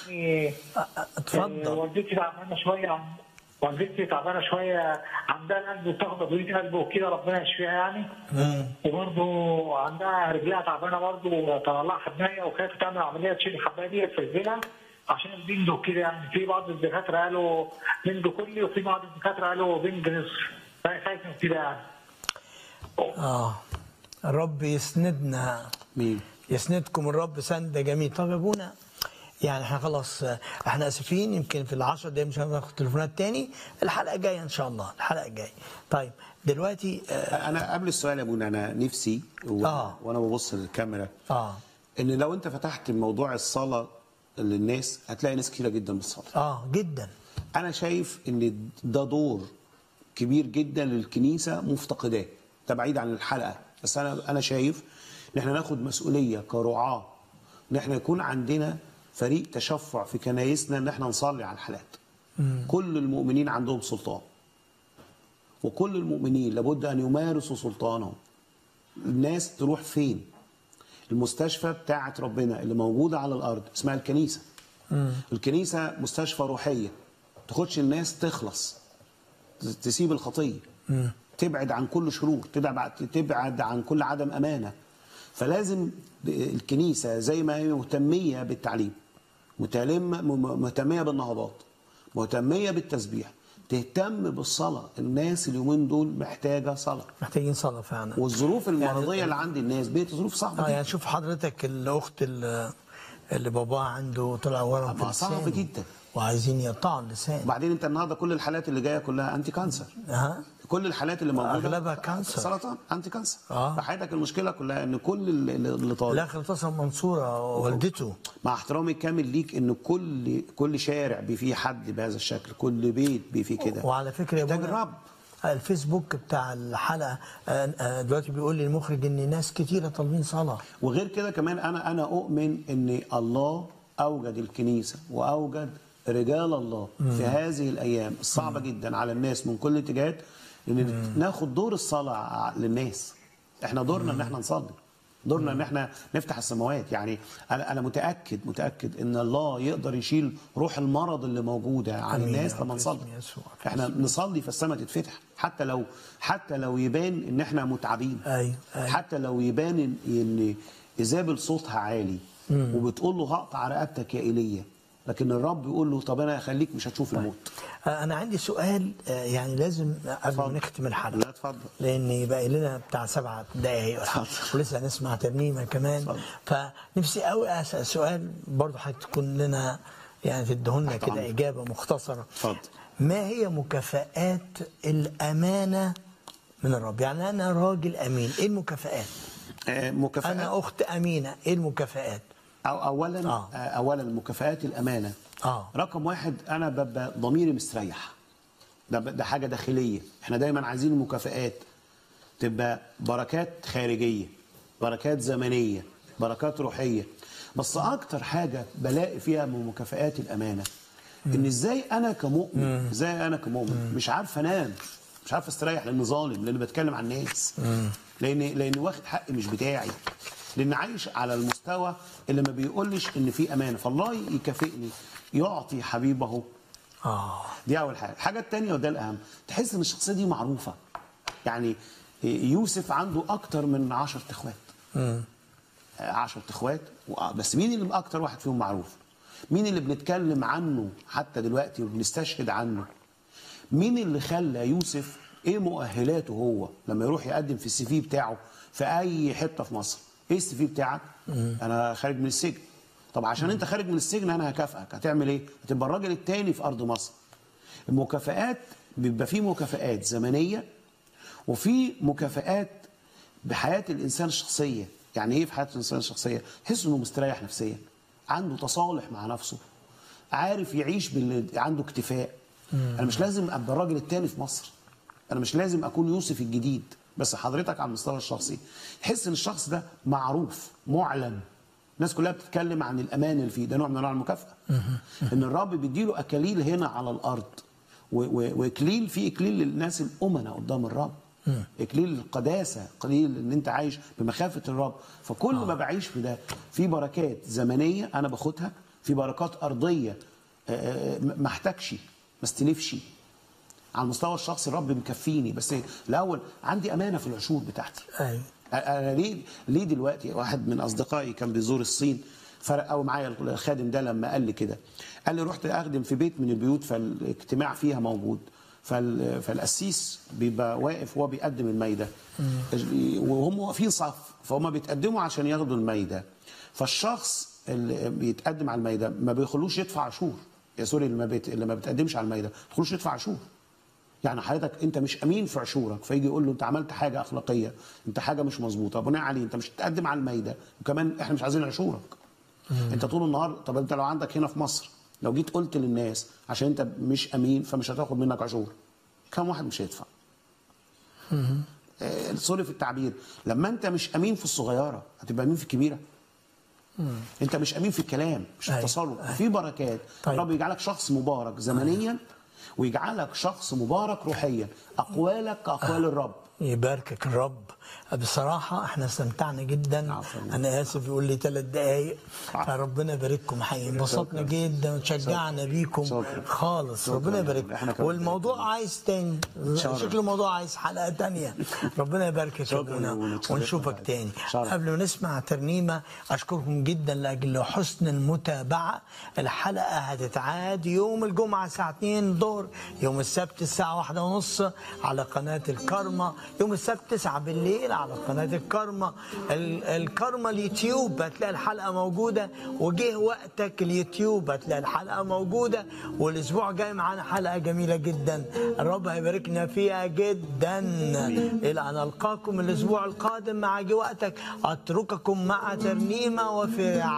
يعني آه، اتفضل والدتي تعبانه شويه والدتي تعبانه شويه عندها قلب بتاخد ادويه قلب وكده ربنا يشفيها يعني مم. وبرضه عندها رجلها تعبانه برضه طلع لها حبايه وخايفه تعمل عمليه تشيل الحبايه دي في رجلها عشان البنج وكده يعني في بعض الدكاتره قالوا بنج كلي وفي بعض الدكاتره قالوا بنج نصف فهي خايفه من كده يعني اه الرب يسندنا مين يسندكم الرب سند جميل طب يا ابونا يعني احنا خلاص آه، احنا اسفين يمكن في العشر دقايق مش هناخد تليفونات تاني الحلقه الجايه ان شاء الله الحلقه الجايه طيب دلوقتي اه, انا قبل السؤال يا ابونا انا نفسي و... آه. وانا ببص للكاميرا آه. ان لو انت فتحت موضوع الصلاه للناس هتلاقي ناس كتيره جدا بتصلي اه جدا انا شايف ان ده دور كبير جدا للكنيسه مفتقداه ده بعيد عن الحلقه بس انا انا شايف ان احنا ناخد مسؤوليه كرعاه ان احنا يكون عندنا فريق تشفع في كنايسنا ان احنا نصلي على الحالات كل المؤمنين عندهم سلطان وكل المؤمنين لابد ان يمارسوا سلطانهم الناس تروح فين المستشفى بتاعه ربنا اللي موجوده على الارض اسمها الكنيسه الكنيسه مستشفى روحيه تاخدش الناس تخلص تسيب الخطيه تبعد عن كل شرور تبعد تبعد عن كل عدم امانه فلازم الكنيسه زي ما هي مهتميه بالتعليم متلم مهتميه بالنهضات مهتميه بالتسبيح تهتم بالصلاه الناس اليومين دول محتاجه صلاه محتاجين صلاه فعلا والظروف المرضيه اللي عند الناس بقت ظروف صعبه اه جدا يعني شوف حضرتك الاخت اللي, اللي باباها عنده طلع ورم في طبعا صعب لسانه جدا. وعايزين يقطعوا اللسان وبعدين انت النهارده كل الحالات اللي جايه كلها انتي كانسر ها كل الحالات اللي موجوده أغلبها كانسر. سرطان انتي كانسر آه. فحياتك المشكله كلها ان كل اللي اللي طالب الاخ اتصل منصوره والدته مع احترامي الكامل ليك ان كل كل شارع بي فيه حد بهذا الشكل كل بيت بي فيه كده وعلى فكره يا محتاج ابونا الرب الفيسبوك بتاع الحلقه آه، آه، دلوقتي بيقول لي المخرج ان ناس كتيره طالبين صلاه وغير كده كمان انا انا اؤمن ان الله اوجد الكنيسه واوجد رجال الله في هذه الايام الصعبه جدا على الناس من كل الاتجاهات ان ناخد دور الصلاه للناس احنا دورنا ان احنا نصلي دورنا ان احنا نفتح السماوات يعني انا انا متاكد متاكد ان الله يقدر يشيل روح المرض اللي موجوده عن آمين يا الناس رب لما باسم نصلي يسوع. احنا نصلي فالسماء تتفتح حتى لو حتى لو يبان ان احنا متعبين أيوة، أيوة. حتى لو يبان ان ان ايزابل صوتها عالي وبتقول له هقطع رقبتك يا ايليا لكن الرب يقول له طب انا هخليك مش هتشوف الموت آه، انا عندي سؤال آه، يعني لازم قبل ما اتفضل. نختم الحلقه لا اتفضل لان يبقى لنا بتاع سبعة دقايق ولا حاجة. ولسه هنسمع ترنيمه كمان اتفضل. فنفسي قوي اسال سؤال برضه هتكون لنا يعني تدهولنا تحت كده أمرك. اجابه مختصره اتفضل. ما هي مكافآت الامانه من الرب يعني انا راجل امين ايه المكافآت آه، مكافآت انا اخت امينه ايه المكافآت أو اولا آه. آه. اولا مكافآت الامانه آه. رقم واحد انا ببقى ضميري مستريح ده ده حاجه داخليه احنا دايما عايزين المكافآت تبقى بركات خارجيه بركات زمنيه بركات روحيه بس اكتر حاجه بلاقي فيها من مكافآت الامانه ان ازاي انا كمؤمن ازاي انا كمؤمن مش عارف انام مش عارف استريح لاني ظالم لاني بتكلم عن الناس لان لاني واخد حق مش بتاعي لان عايش على المستوى اللي ما بيقولش ان في امانه فالله يكافئني يعطي حبيبه اه دي اول حاجه الحاجه الثانيه وده الاهم تحس ان الشخصيه دي معروفه يعني يوسف عنده اكتر من 10 اخوات 10 اخوات و- بس مين اللي اكتر واحد فيهم معروف مين اللي بنتكلم عنه حتى دلوقتي وبنستشهد عنه مين اللي خلى يوسف ايه مؤهلاته هو لما يروح يقدم في السي في بتاعه في اي حته في مصر ايه السي في بتاعك انا خارج من السجن طب عشان انت خارج من السجن انا هكافئك هتعمل ايه هتبقى الراجل التاني في ارض مصر المكافآت بيبقى في مكافآت زمنيه وفي مكافآت بحياه الانسان الشخصيه يعني ايه في حياه الانسان الشخصيه تحس انه مستريح نفسيا عنده تصالح مع نفسه عارف يعيش باللي عنده اكتفاء انا مش لازم ابقى الراجل التاني في مصر انا مش لازم اكون يوسف الجديد بس حضرتك على المستوى الشخصي تحس ان الشخص ده معروف معلن الناس كلها بتتكلم عن الامان اللي فيه ده نوع من انواع المكافاه ان الرب بيديله اكاليل هنا على الارض و- و- واكليل في اكليل للناس الامناء قدام الرب اكليل القداسه اكليل ان انت عايش بمخافه الرب فكل ما بعيش في ده في بركات زمنيه انا باخدها في بركات ارضيه آه، آه، ما احتاجش ما استلفش على المستوى الشخصي الرب مكفيني بس الاول عندي امانه في العشور بتاعتي ايوه انا ليه ليه دلوقتي واحد من اصدقائي كان بيزور الصين فرق قوي معايا الخادم ده لما قال لي كده قال لي رحت اخدم في بيت من البيوت فالاجتماع فيها موجود فال- فالقسيس بيبقى واقف وهو بيقدم المايده وهم واقفين صف فهم بيتقدموا عشان ياخدوا المايده فالشخص اللي بيتقدم على المايده ما بيخلوش يدفع عشور يا سوري اللي ما, بيت... اللي ما بتقدمش على المايده ما بيخلوش يدفع عشور يعني حضرتك انت مش امين في عشورك فيجي يقول له انت عملت حاجه اخلاقيه انت حاجه مش مظبوطه بناء عليه انت مش تقدم على المايده وكمان احنا مش عايزين عشورك انت طول النهار طب انت لو عندك هنا في مصر لو جيت قلت للناس عشان انت مش امين فمش هتاخد منك عشور كم واحد مش هيدفع آه، سوري في التعبير لما انت مش امين في الصغيره هتبقى امين في الكبيره انت مش امين في الكلام مش في أيوة، التصرف أيوة. في بركات طيب. رب يجعلك شخص مبارك زمنيا ويجعلك شخص مبارك روحيا اقوالك كاقوال الرب يباركك الرب بصراحة احنا استمتعنا جدا عفواً. أنا آسف يقول لي ثلاث دقايق عفواً. فربنا يبارككم حقيقي انبسطنا جدا وتشجعنا بيكم شكراً. خالص شكراً. ربنا يبارك إحنا كمان والموضوع عايز تاني شرف. شكل الموضوع عايز حلقة تانية ربنا يباركك يا شكراً ابونا ونتشرف ونشوفك معاك. تاني شرف. قبل ما نسمع ترنيمة أشكركم جدا لأجل حسن المتابعة الحلقة هتتعاد يوم الجمعة الساعة 2 الظهر يوم السبت الساعة واحدة ونص على قناة الكرمة يوم السبت 9 بالليل على قناة الكرمة ال- الكرمة اليوتيوب هتلاقي الحلقة موجودة وجه وقتك اليوتيوب هتلاقي الحلقة موجودة والأسبوع جاي معانا حلقة جميلة جدا الرب هيباركنا فيها جدا إلى أن ألقاكم الأسبوع القادم مع جه وقتك أترككم مع ترنيمة وفي